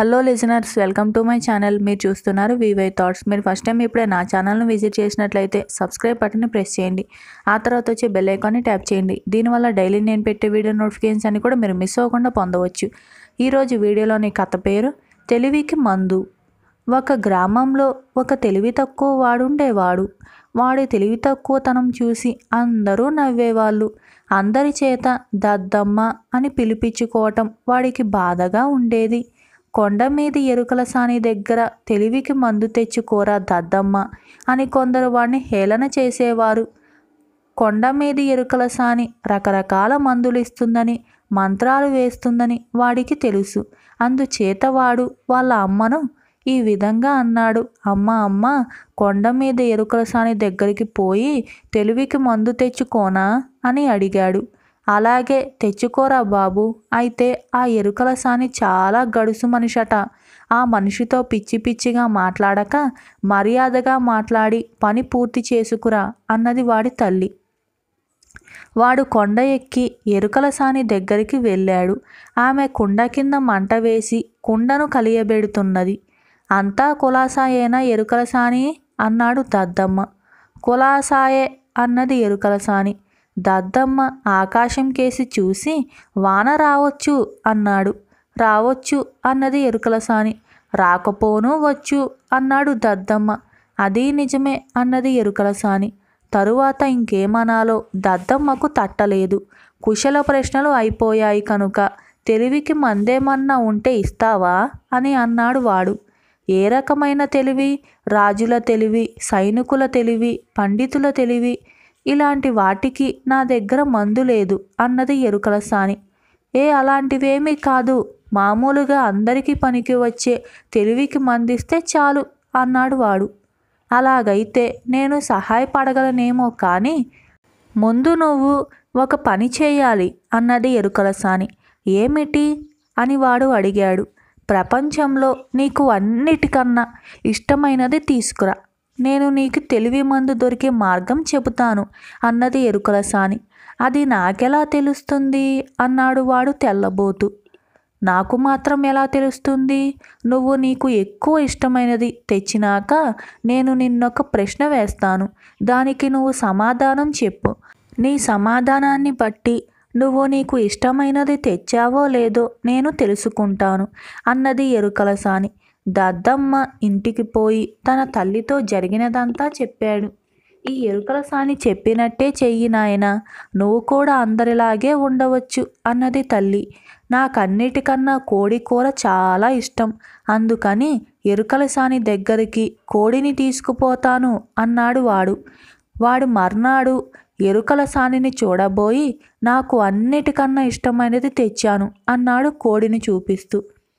hello listeners welcome to my channel మీరు చూస్తున్నారు V Y thoughts మీరు ఫస్ట్ టైం ఇప్పుడే నా ఛానల్ను విజిట్ చేసినట్లయితే సబ్స్క్రైబ్ బటన్ని ప్రెస్ చేయండి ఆ తర్వాత వచ్చే బెల్ ఐకాన్ని ట్యాప్ చేయండి దీనివల్ల డైలీ నేను పెట్టే వీడియో నోటిఫికేషన్స్ అన్ని కూడా మీరు మిస్ అవ్వకుండా పొందవచ్చు ఈరోజు వీడియోలోని కథ పేరు తెలివికి మందు ఒక గ్రామంలో ఒక తెలివి తక్కువ వాడుండేవాడు వాడి తెలివి తక్కువతనం చూసి అందరూ నవ్వేవాళ్ళు అందరి చేత దద్దమ్మ అని పిలిపించుకోవటం వాడికి బాధగా ఉండేది కొండ మీది ఎరుకల సాని దగ్గర తెలివికి మందు తెచ్చుకోరా దద్దమ్మ అని కొందరు వాడిని హేళన చేసేవారు కొండ మీది ఎరుకల సాని రకరకాల మందులు ఇస్తుందని మంత్రాలు వేస్తుందని వాడికి తెలుసు అందుచేత వాడు వాళ్ళ అమ్మను ఈ విధంగా అన్నాడు అమ్మ అమ్మ కొండ మీద ఎరుకల సాని దగ్గరికి పోయి తెలివికి మందు తెచ్చుకోనా అని అడిగాడు అలాగే తెచ్చుకోరా బాబు అయితే ఆ ఎరుకల సాని చాలా గడుసు మనిషట ఆ మనిషితో పిచ్చి పిచ్చిగా మాట్లాడక మర్యాదగా మాట్లాడి పని పూర్తి చేసుకురా అన్నది వాడి తల్లి వాడు కొండ ఎక్కి ఎరుకల సాని దగ్గరికి వెళ్ళాడు ఆమె కుండ కింద మంట వేసి కుండను కలియబెడుతున్నది అంతా కులాసాయేనా ఎరుకల సాని అన్నాడు దద్దమ్మ కులాసాయే అన్నది ఎరుకల సాని దద్దమ్మ ఆకాశం కేసి చూసి వాన రావచ్చు అన్నాడు రావచ్చు అన్నది ఎరుకల సాని రాకపోను వచ్చు అన్నాడు దద్దమ్మ అది నిజమే అన్నది ఎరుకల సాని తరువాత ఇంకేమనాలో దద్దమ్మకు తట్టలేదు కుశల ప్రశ్నలు అయిపోయాయి కనుక తెలివికి మందేమన్నా ఉంటే ఇస్తావా అని అన్నాడు వాడు ఏ రకమైన తెలివి రాజుల తెలివి సైనికుల తెలివి పండితుల తెలివి ఇలాంటి వాటికి నా దగ్గర మందు లేదు అన్నది ఎరుకల సాని ఏ అలాంటివేమీ కాదు మామూలుగా అందరికీ పనికి వచ్చే తెలివికి మందిస్తే చాలు అన్నాడు వాడు అలాగైతే నేను సహాయపడగలనేమో కానీ ముందు నువ్వు ఒక పని చేయాలి అన్నది ఎరుకల సాని ఏమిటి అని వాడు అడిగాడు ప్రపంచంలో నీకు అన్నిటికన్నా ఇష్టమైనది తీసుకురా నేను నీకు తెలివి మందు దొరికే మార్గం చెబుతాను అన్నది ఎరుకల సాని అది నాకెలా తెలుస్తుంది అన్నాడు వాడు తెల్లబోతు నాకు మాత్రం ఎలా తెలుస్తుంది నువ్వు నీకు ఎక్కువ ఇష్టమైనది తెచ్చినాక నేను నిన్నొక ప్రశ్న వేస్తాను దానికి నువ్వు సమాధానం చెప్పు నీ సమాధానాన్ని బట్టి నువ్వు నీకు ఇష్టమైనది తెచ్చావో లేదో నేను తెలుసుకుంటాను అన్నది ఎరుకల సాని దద్దమ్మ ఇంటికి పోయి తన తల్లితో జరిగినదంతా చెప్పాడు ఈ ఎరుకల సాని చెప్పినట్టే చెయ్యి నాయన నువ్వు కూడా అందరిలాగే ఉండవచ్చు అన్నది తల్లి నాకన్నిటికన్నా కోడి కూర చాలా ఇష్టం అందుకని ఎరుకల సాని దగ్గరికి కోడిని తీసుకుపోతాను అన్నాడు వాడు వాడు మర్నాడు ఎరుకల సానిని చూడబోయి నాకు అన్నిటికన్నా ఇష్టమైనది తెచ్చాను అన్నాడు కోడిని చూపిస్తూ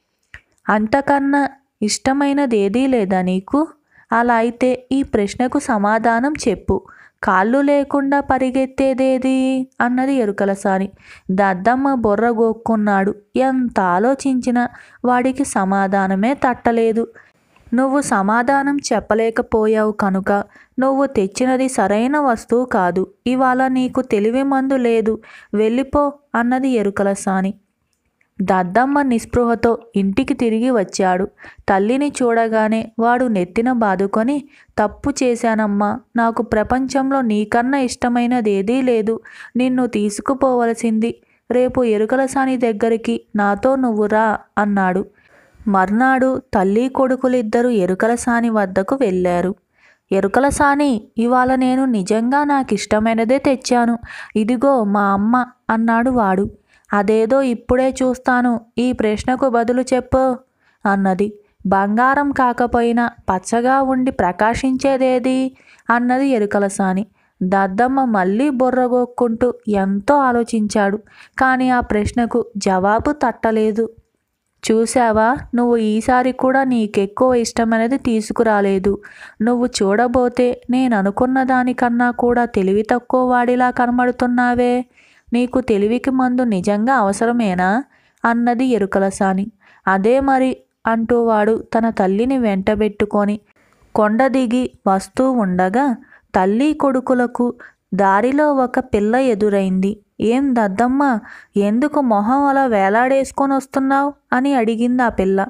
అంతకన్నా ఇష్టమైనది ఏదీ లేదా నీకు అలా అయితే ఈ ప్రశ్నకు సమాధానం చెప్పు కాళ్ళు లేకుండా పరిగెత్తేదేది అన్నది ఎరుకల సాని దద్దమ్మ బొర్ర గోక్కున్నాడు ఎంత ఆలోచించినా వాడికి సమాధానమే తట్టలేదు నువ్వు సమాధానం చెప్పలేకపోయావు కనుక నువ్వు తెచ్చినది సరైన వస్తువు కాదు ఇవాళ నీకు తెలివి మందు లేదు వెళ్ళిపో అన్నది ఎరుకల సాని దద్దమ్మ నిస్పృహతో ఇంటికి తిరిగి వచ్చాడు తల్లిని చూడగానే వాడు నెత్తిన బాదుకొని తప్పు చేశానమ్మా నాకు ప్రపంచంలో నీకన్నా ఇష్టమైనదేదీ లేదు నిన్ను తీసుకుపోవలసింది రేపు ఎరుకల సాని దగ్గరికి నాతో నువ్వు రా అన్నాడు మర్నాడు తల్లి కొడుకులిద్దరూ ఎరుకల సాని వద్దకు వెళ్ళారు ఎరుకల సాని ఇవాళ నేను నిజంగా నాకు ఇష్టమైనదే తెచ్చాను ఇదిగో మా అమ్మ అన్నాడు వాడు అదేదో ఇప్పుడే చూస్తాను ఈ ప్రశ్నకు బదులు చెప్పు అన్నది బంగారం కాకపోయినా పచ్చగా ఉండి ప్రకాశించేదేది అన్నది ఎరుకల సాని దద్దమ్మ మళ్ళీ బొర్రగొక్కుంటూ ఎంతో ఆలోచించాడు కానీ ఆ ప్రశ్నకు జవాబు తట్టలేదు చూసావా నువ్వు ఈసారి కూడా నీకెక్కువ ఇష్టమైనది తీసుకురాలేదు నువ్వు చూడబోతే నేను అనుకున్న దానికన్నా కూడా తెలివి తక్కువ వాడిలా కనబడుతున్నావే నీకు తెలివికి మందు నిజంగా అవసరమేనా అన్నది ఎరుకల సాని అదే మరి అంటూ వాడు తన తల్లిని వెంటబెట్టుకొని కొండ దిగి వస్తూ ఉండగా తల్లి కొడుకులకు దారిలో ఒక పిల్ల ఎదురైంది ఏం దద్దమ్మ ఎందుకు మొహం అలా వేలాడేసుకొని వస్తున్నావు అని అడిగింది ఆ పిల్ల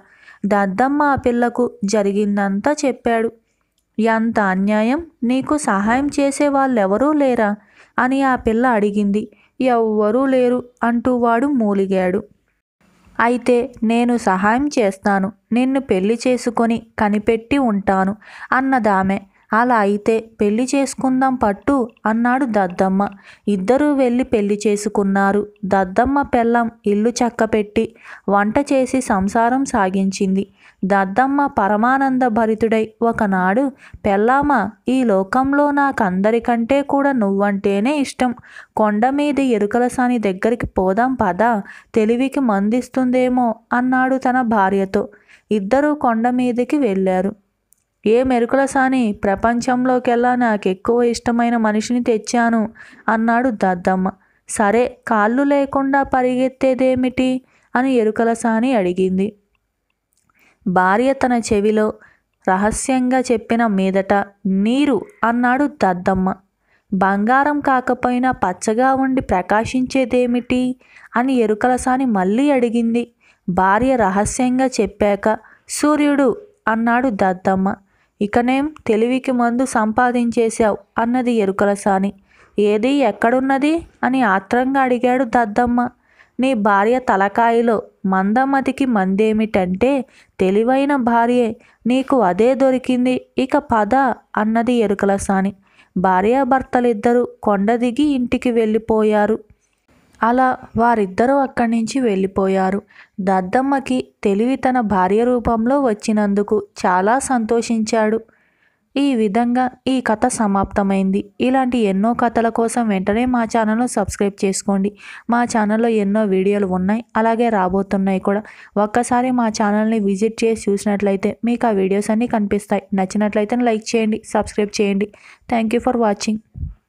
దద్దమ్మ ఆ పిల్లకు జరిగిందంతా చెప్పాడు ఎంత అన్యాయం నీకు సహాయం చేసే వాళ్ళెవరూ లేరా అని ఆ పిల్ల అడిగింది ఎవ్వరూ లేరు అంటూ వాడు మూలిగాడు అయితే నేను సహాయం చేస్తాను నిన్ను పెళ్లి చేసుకొని కనిపెట్టి ఉంటాను అన్నదామె అలా అయితే పెళ్లి చేసుకుందాం పట్టు అన్నాడు దద్దమ్మ ఇద్దరూ వెళ్ళి పెళ్లి చేసుకున్నారు దద్దమ్మ పెళ్ళం ఇల్లు చక్కపెట్టి వంట చేసి సంసారం సాగించింది దద్దమ్మ పరమానంద భరితుడై ఒకనాడు పెళ్ళామా ఈ లోకంలో నాకందరికంటే కూడా నువ్వంటేనే ఇష్టం కొండ మీద ఎరుకల సాని దగ్గరికి పోదాం పదా తెలివికి మందిస్తుందేమో అన్నాడు తన భార్యతో ఇద్దరూ కొండ మీదకి వెళ్ళారు ఏ మెరుకుల సాని ప్రపంచంలోకెల్లా నాకు ఎక్కువ ఇష్టమైన మనిషిని తెచ్చాను అన్నాడు దద్దమ్మ సరే కాళ్ళు లేకుండా పరిగెత్తేదేమిటి అని ఎరుకల సాని అడిగింది భార్య తన చెవిలో రహస్యంగా చెప్పిన మీదట నీరు అన్నాడు దద్దమ్మ బంగారం కాకపోయినా పచ్చగా ఉండి ప్రకాశించేదేమిటి అని ఎరుకలసాని మళ్ళీ అడిగింది భార్య రహస్యంగా చెప్పాక సూర్యుడు అన్నాడు దద్దమ్మ ఇకనేం తెలివికి మందు సంపాదించేశావు అన్నది ఎరుకలసాని ఏది ఎక్కడున్నది అని ఆత్రంగా అడిగాడు దద్దమ్మ నీ భార్య తలకాయలో మందమతికి మందేమిటంటే తెలివైన భార్యే నీకు అదే దొరికింది ఇక పద అన్నది ఎరుకలసాని భార్యాభర్తలిద్దరూ కొండ దిగి ఇంటికి వెళ్ళిపోయారు అలా వారిద్దరూ అక్కడి నుంచి వెళ్ళిపోయారు దద్దమ్మకి తెలివి తన భార్య రూపంలో వచ్చినందుకు చాలా సంతోషించాడు ఈ విధంగా ఈ కథ సమాప్తమైంది ఇలాంటి ఎన్నో కథల కోసం వెంటనే మా ఛానల్ను సబ్స్క్రైబ్ చేసుకోండి మా ఛానల్లో ఎన్నో వీడియోలు ఉన్నాయి అలాగే రాబోతున్నాయి కూడా ఒక్కసారి మా ఛానల్ని విజిట్ చేసి చూసినట్లయితే మీకు ఆ వీడియోస్ అన్నీ కనిపిస్తాయి నచ్చినట్లయితే లైక్ చేయండి సబ్స్క్రైబ్ చేయండి థ్యాంక్ యూ ఫర్ వాచింగ్